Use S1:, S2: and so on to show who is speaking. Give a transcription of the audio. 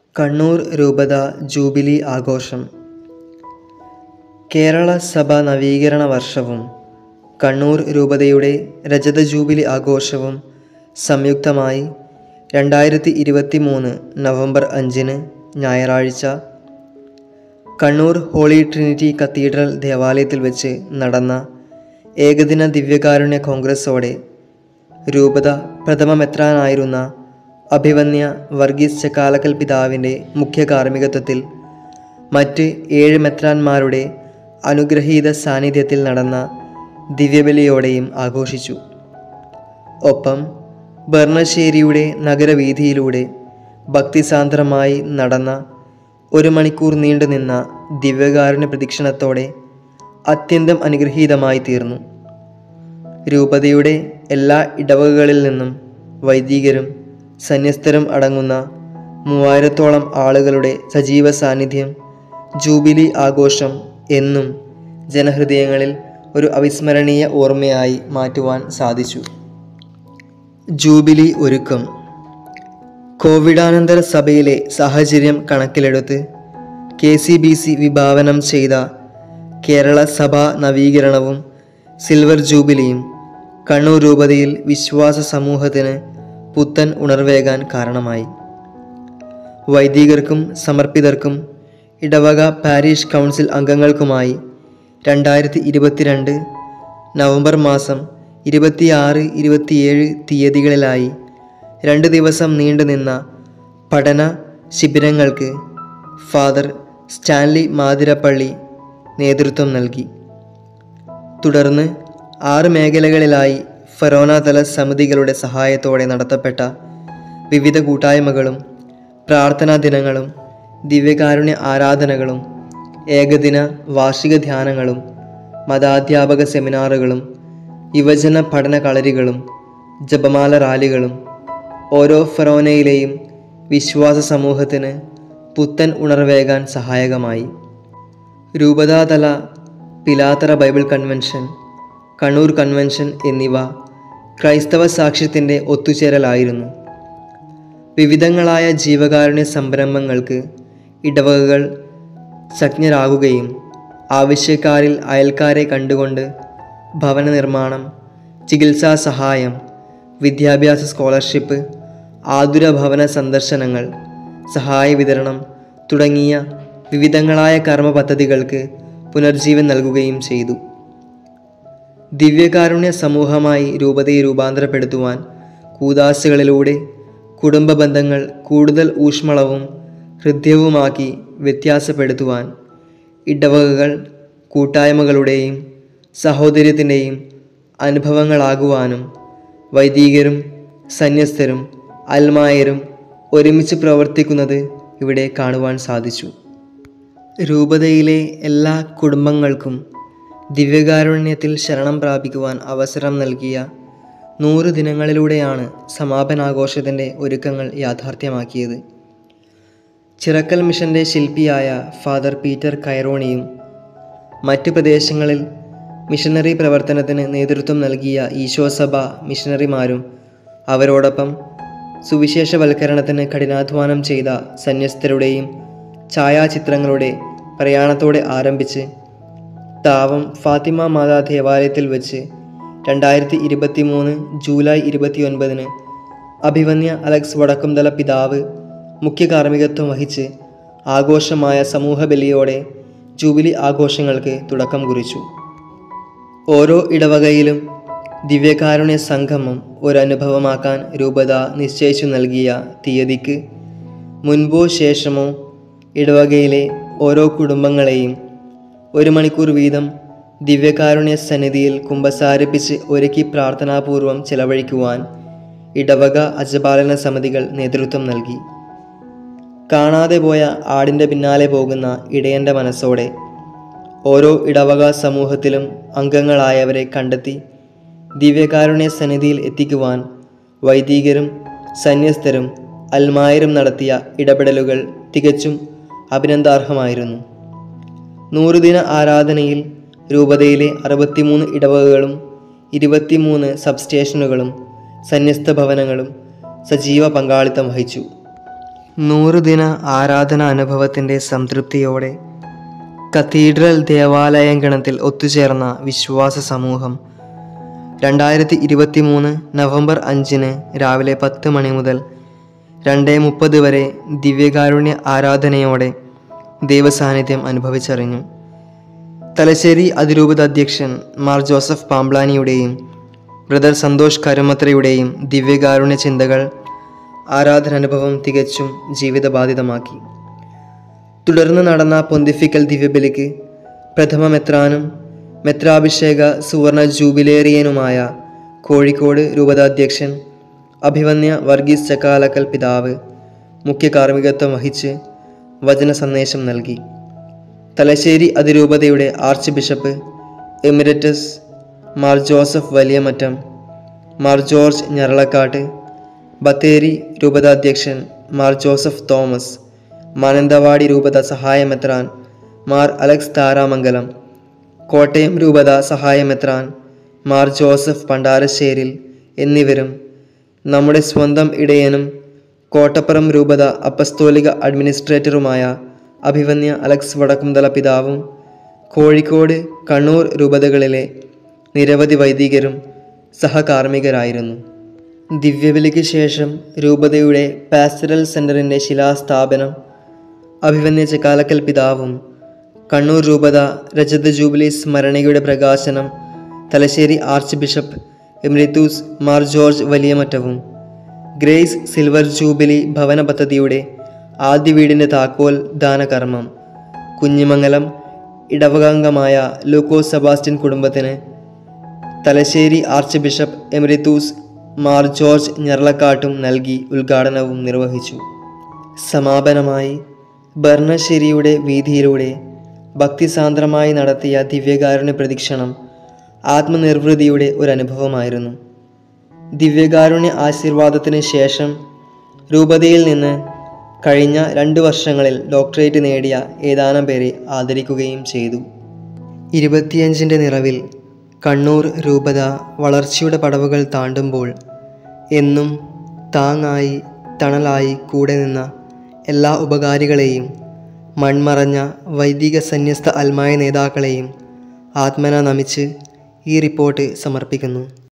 S1: കണ്ണൂർ രൂപത ജൂബിലി ആഘോഷം കേരള സഭ നവീകരണ വർഷവും കണ്ണൂർ രൂപതയുടെ രജത ജൂബിലി ആഘോഷവും സംയുക്തമായി രണ്ടായിരത്തി ഇരുപത്തി മൂന്ന് നവംബർ അഞ്ചിന് ഞായറാഴ്ച കണ്ണൂർ ഹോളി ട്രിനിറ്റി കത്തീഡ്രൽ ദേവാലയത്തിൽ വെച്ച് നടന്ന ഏകദിന ദിവ്യകാരുണ്യ കോൺഗ്രസോടെ രൂപത പ്രഥമ മെത്രാനായിരുന്ന അഭിവന്യ വർഗീസ് ചക്കാലക്കൽ പിതാവിൻ്റെ മുഖ്യ കാർമ്മികത്വത്തിൽ മറ്റ് ഏഴ് മെത്രാന്മാരുടെ അനുഗ്രഹീത സാന്നിധ്യത്തിൽ നടന്ന ദിവ്യബലിയോടെയും ആഘോഷിച്ചു ഒപ്പം ബർണശ്ശേരിയുടെ നഗരവീഥിയിലൂടെ ഭക്തിസാന്ദ്രമായി നടന്ന ഒരു മണിക്കൂർ നീണ്ടുനിന്ന ദിവ്യകാരുണ്യ പ്രദക്ഷിണത്തോടെ അത്യന്തം അനുഗ്രഹീതമായി തീർന്നു രൂപതയുടെ എല്ലാ ഇടവകകളിൽ നിന്നും വൈദികരും സന്യസ്തരും അടങ്ങുന്ന മൂവായിരത്തോളം ആളുകളുടെ സജീവ സാന്നിധ്യം ജൂബിലി ആഘോഷം എന്നും ജനഹൃദയങ്ങളിൽ ഒരു അവിസ്മരണീയ ഓർമ്മയായി മാറ്റുവാൻ സാധിച്ചു ജൂബിലി ഒരുക്കം കോവിഡാനന്തര സഭയിലെ സാഹചര്യം കണക്കിലെടുത്ത് കെ സി ബി സി വിഭാവനം ചെയ്ത കേരള സഭാ നവീകരണവും സിൽവർ ജൂബിലിയും കണ്ണൂർ രൂപതയിൽ വിശ്വാസ സമൂഹത്തിന് പുത്തൻ ഉണർവേകാൻ കാരണമായി വൈദികർക്കും സമർപ്പിതർക്കും ഇടവക പാരീഷ് കൗൺസിൽ അംഗങ്ങൾക്കുമായി രണ്ടായിരത്തി ഇരുപത്തിരണ്ട് നവംബർ മാസം ഇരുപത്തിയാറ് ഇരുപത്തിയേഴ് തീയതികളിലായി രണ്ട് ദിവസം നീണ്ടുനിന്ന പഠന ശിബിരങ്ങൾക്ക് ഫാദർ സ്റ്റാൻലി മാതിരപ്പള്ളി നേതൃത്വം നൽകി തുടർന്ന് ആറ് മേഖലകളിലായി ഫറോനാതല സമിതികളുടെ സഹായത്തോടെ നടത്തപ്പെട്ട വിവിധ കൂട്ടായ്മകളും പ്രാർത്ഥനാ ദിനങ്ങളും ദിവ്യകാരുണ്യ ആരാധനകളും ഏകദിന വാർഷിക ധ്യാനങ്ങളും മതാധ്യാപക സെമിനാറുകളും യുവജന പഠന കളരികളും ജപമാല റാലികളും ഓരോ ഫറോനയിലെയും വിശ്വാസ സമൂഹത്തിന് പുത്തൻ ഉണർവേകാൻ സഹായകമായി രൂപതാതല Pilathara Bible convention Kannur convention എന്നിവ ക്രൈസ്തവ സാക്ഷ്യത്തിൻ്റെ ഒത്തുചേരലായിരുന്നു വിവിധങ്ങളായ ജീവകാരുണ്യ സംരംഭങ്ങൾക്ക് ഇടവകകൾ സജ്ഞരാകുകയും ആവശ്യക്കാരിൽ അയൽക്കാരെ കണ്ടുകൊണ്ട് ഭവന നിർമ്മാണം ചികിത്സാ സഹായം വിദ്യാഭ്യാസ സ്കോളർഷിപ്പ് ആതുര ഭവന സന്ദർശനങ്ങൾ സഹായ വിതരണം തുടങ്ങിയ വിവിധങ്ങളായ കർമ്മ പദ്ധതികൾക്ക് പുനർജീവൻ നൽകുകയും ചെയ്തു ദിവ്യകാരുണ്യ സമൂഹമായി രൂപതയെ രൂപാന്തരപ്പെടുത്തുവാൻ കൂതാശകളിലൂടെ കുടുംബ ബന്ധങ്ങൾ കൂടുതൽ ഊഷ്മളവും ഹൃദ്യവുമാക്കി വ്യത്യാസപ്പെടുത്തുവാൻ ഇടവകകൾ കൂട്ടായ്മകളുടെയും സഹോദര്യത്തിൻ്റെയും അനുഭവങ്ങളാകുവാനും വൈദികരും സന്യസ്തരും അൽമായരും ഒരുമിച്ച് പ്രവർത്തിക്കുന്നത് ഇവിടെ കാണുവാൻ സാധിച്ചു രൂപതയിലെ എല്ലാ കുടുംബങ്ങൾക്കും ദിവ്യകാരുണ്യത്തിൽ ശരണം പ്രാപിക്കുവാൻ അവസരം നൽകിയ നൂറ് ദിനങ്ങളിലൂടെയാണ് സമാപനാഘോഷത്തിൻ്റെ ഒരുക്കങ്ങൾ യാഥാർത്ഥ്യമാക്കിയത് ചിറക്കൽ മിഷൻ്റെ ശില്പിയായ ഫാദർ പീറ്റർ കൈറോണിയും മറ്റ് പ്രദേശങ്ങളിൽ മിഷനറി പ്രവർത്തനത്തിന് നേതൃത്വം നൽകിയ ഈശോസഭ മിഷനറിമാരും അവരോടൊപ്പം സുവിശേഷവൽക്കരണത്തിന് കഠിനാധ്വാനം ചെയ്ത സന്യസ്തരുടെയും ഛായാചിത്രങ്ങളുടെ പ്രയാണത്തോടെ ആരംഭിച്ച് താവം ഫാത്തിമ മാതാ ദേവാലയത്തിൽ വെച്ച് രണ്ടായിരത്തി ഇരുപത്തി മൂന്ന് ജൂലൈ ഇരുപത്തിയൊൻപതിന് അഭിവന്യ അലക്സ് വടക്കുംതല പിതാവ് മുഖ്യ കാർമ്മികത്വം വഹിച്ച് ആഘോഷമായ സമൂഹ ബലിയോടെ ജൂബിലി ആഘോഷങ്ങൾക്ക് തുടക്കം കുറിച്ചു ഓരോ ഇടവകയിലും ദിവ്യകാരുണ്യ സംഗമം ഒരനുഭവമാക്കാൻ രൂപത നിശ്ചയിച്ചു നൽകിയ തീയതിക്ക് മുൻപോ ശേഷമോ ഇടവകയിലെ ഓരോ കുടുംബങ്ങളെയും ഒരു മണിക്കൂർ വീതം ദിവ്യകാരുണ്യ സന്നിധിയിൽ കുമ്പസാരിപ്പിച്ച് ഒരുക്കി പ്രാർത്ഥനാപൂർവം ചെലവഴിക്കുവാൻ ഇടവക അജപാലന സമിതികൾ നേതൃത്വം നൽകി കാണാതെ പോയ ആടിൻ്റെ പിന്നാലെ പോകുന്ന ഇടയൻ്റെ മനസ്സോടെ ഓരോ ഇടവക സമൂഹത്തിലും അംഗങ്ങളായവരെ കണ്ടെത്തി ദിവ്യകാരുണ്യ സന്നിധിയിൽ എത്തിക്കുവാൻ വൈദികരും സന്യസ്തരും അൽമായരും നടത്തിയ ഇടപെടലുകൾ തികച്ചും അഭിനന്ദാർഹമായിരുന്നു നൂറുദിന ആരാധനയിൽ രൂപതയിലെ അറുപത്തിമൂന്ന് ഇടവകകളും ഇരുപത്തിമൂന്ന് സബ്സ്റ്റേഷനുകളും സന്യസ്ത ഭവനങ്ങളും സജീവ പങ്കാളിത്തം വഹിച്ചു നൂറുദിന ആരാധന അനുഭവത്തിൻ്റെ സംതൃപ്തിയോടെ കത്തീഡ്രൽ ദേവാലയങ്കണത്തിൽ ഒത്തുചേർന്ന വിശ്വാസ സമൂഹം രണ്ടായിരത്തി ഇരുപത്തി മൂന്ന് നവംബർ അഞ്ചിന് രാവിലെ പത്ത് മണി മുതൽ രണ്ട് മുപ്പത് വരെ ദിവ്യകാരുണ്യ ആരാധനയോടെ ദൈവസാന്നിധ്യം അനുഭവിച്ചറിഞ്ഞു തലശ്ശേരി അതിരൂപത അധ്യക്ഷൻ മാർ ജോസഫ് പാംബ്ലാനിയുടെയും ബ്രദർ സന്തോഷ് കരുമത്രയുടെയും ദിവ്യകാരുണ്യ ചിന്തകൾ ആരാധനാനുഭവം തികച്ചും ജീവിതബാധിതമാക്കി തുടർന്ന് നടന്ന പൊന്തിഫിക്കൽ ദിവ്യബലിക്ക് പ്രഥമ മെത്രാനും മെത്രാഭിഷേക സുവർണ ജൂബിലേറിയനുമായ കോഴിക്കോട് രൂപതാധ്യക്ഷൻ അഭിവന്യ വർഗീസ് ചക്കാലക്കൽ പിതാവ് മുഖ്യ കാർമ്മികത്വം വഹിച്ച് വചന സന്ദേശം നൽകി തലശ്ശേരി അതിരൂപതയുടെ archbishop emeritus Mar Joseph Valiyamattam Mar George Njaralakatt Bathery രൂപതാധ്യക്ഷൻ മാർ ജോസഫ് തോമസ് മാനന്തവാടി രൂപത സഹായമെത്രാൻ മാർ അലക്സ് താരാമംഗലം കോട്ടയം രൂപത സഹായമെത്രാൻ മാർ ജോസഫ് പണ്ടാരശ്ശേരിൽ എന്നിവരും നമ്മുടെ സ്വന്തം ഇടയനും കോട്ടപ്പുറം രൂപത അപ്പസ്തോലിക അഡ്മിനിസ്ട്രേറ്ററുമായ അഭിവന്യ അലക്സ് വടക്കുംതല പിതാവും കോഴിക്കോട് കണ്ണൂർ രൂപതകളിലെ നിരവധി വൈദികരും സഹകാർമ്മികരായിരുന്നു ദിവ്യബലിക്ക് ശേഷം രൂപതയുടെ പാസ്റ്ററൽ സെൻ്ററിൻ്റെ ശിലാസ്ഥാപനം അഭിവന്യ ചക്കാലക്കൽ പിതാവും കണ്ണൂർ രൂപത രജത ജൂബിലി സ്മരണയുടെ പ്രകാശനം Thalassery archbishop emeritus Mar George വലിയമറ്റവും ഗ്രേസ് സിൽവർ ജൂബിലി ഭവന പദ്ധതിയുടെ ആദ്യ വീടിൻ്റെ താക്കോൽ ദാനകർമ്മം കുഞ്ഞിമംഗലം ഇടവകാംഗമായ ലൂക്കോസ് സെബാസ്റ്റ്യൻ കുടുംബത്തിന് Thalassery archbishop emeritus Mar George ഞെർളക്കാട്ടും നൽകി ഉദ്ഘാടനവും നിർവഹിച്ചു സമാപനമായി ഭരണശ്ശേരിയുടെ വീതിയിലൂടെ ഭക്തിസാന്ദ്രമായി നടത്തിയ ദിവ്യകാരുണ്യ പ്രദക്ഷിണം ആത്മനിർവൃതിയുടെ ഒരു അനുഭവമായിരുന്നു ദിവ്യകാരുണ്യ ആശീർവാദത്തിന് ശേഷം രൂപതയിൽ നിന്ന് കഴിഞ്ഞ രണ്ട് വർഷങ്ങളിൽ ഡോക്ടറേറ്റ് നേടിയ ഏതാനും പേരെ ആദരിക്കുകയും ചെയ്തു ഇരുപത്തിയഞ്ചിൻ്റെ നിറവിൽ കണ്ണൂർ രൂപത വളർച്ചയുടെ പടവുകൾ താണ്ടുമ്പോൾ എന്നും താങ്ങായി തണലായി കൂടെ നിന്ന എല്ലാ ഉപകാരികളെയും മൺമറഞ്ഞ വൈദിക സന്യസ്ത അൽമായ നേതാക്കളെയും ആത്മന നമിച്ച് ഈ റിപ്പോർട്ട് സമർപ്പിക്കുന്നു